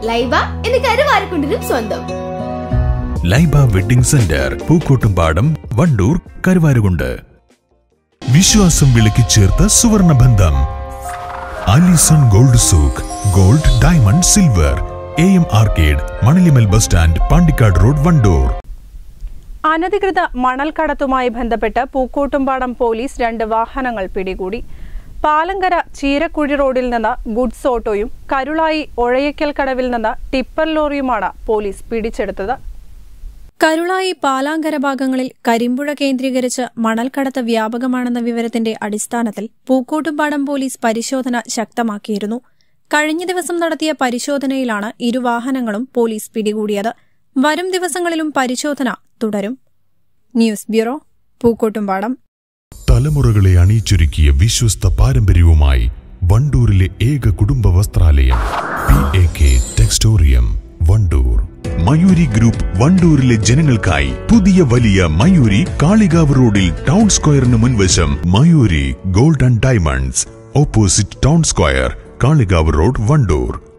ലൈബ എന്ന് കരുവാരക്കുണ്ടിനും സ്വന്തം ലൈബ വെഡിംഗ് സെന്റർ പൂക്കോട്ടുംപാടം വണ്ടൂർ കരുവാരുകുണ്ട് വിശ്വാസം വിളക്കി ചേർത്ത സുവർണ ബന്ധം Alison gold souk gold diamond silver A M arcade Manalimal bus stand Pandikkad road Vandoor അനധികൃത മണൽ കടത്തുമായി ബന്ധപ്പെട്ട് പൂക്കോട്ടുംപാടം പോലീസ് രണ്ട് വാഹനങ്ങൾ പിടികൂടി പാലങ്കര ചീരക്കുഴി റോഡിൽ നിന്ന് ഗുഡ്സ് ഓട്ടോയും കരുളായി ഒഴയക്കൽ കടവിൽ നിന്ന് ടിപ്പർ ലോറിയുമാണ് പോലീസ് പിടിച്ചെടുത്തത് കരുളായി പാലാങ്കര ഭാഗങ്ങളിൽ കരിമ്പുഴ കേന്ദ്രീകരിച്ച് മണൽക്കടത്ത് വ്യാപകമാണെന്ന വിവരത്തിന്റെ അടിസ്ഥാനത്തിൽ പൂക്കോട്ടുംപാടം പോലീസ് പരിശോധന ശക്തമാക്കിയിരുന്നു കഴിഞ്ഞ ദിവസം നടത്തിയ പരിശോധനയിലാണ് ഇരുവാഹനങ്ങളും പോലീസ് പിടികൂടിയത് വരും ദിവസങ്ങളിലും പരിശോധന തുടരും ന്യൂസ് ബ്യൂറോ പൂക്കോട്ടുംപാടം തലമുറകളെ അണിയിച്ചൊരുക്കിയ വിശ്വസ്ത പാരമ്പര്യവുമായി വണ്ടൂരിലെ ഏക കുടുംബ വസ്ത്രാലയം P A K Textorium Vandoor Mayuri group വണ്ടൂരിലെ ജനങ്ങൾക്കായി പുതിയ വലിയ മയൂരി കാളികാവ് റോഡിൽ ടൗൺ സ്ക്വയറിന് മുൻവശം Mayuri gold and diamonds opposite town square Kalikavu road Wandoor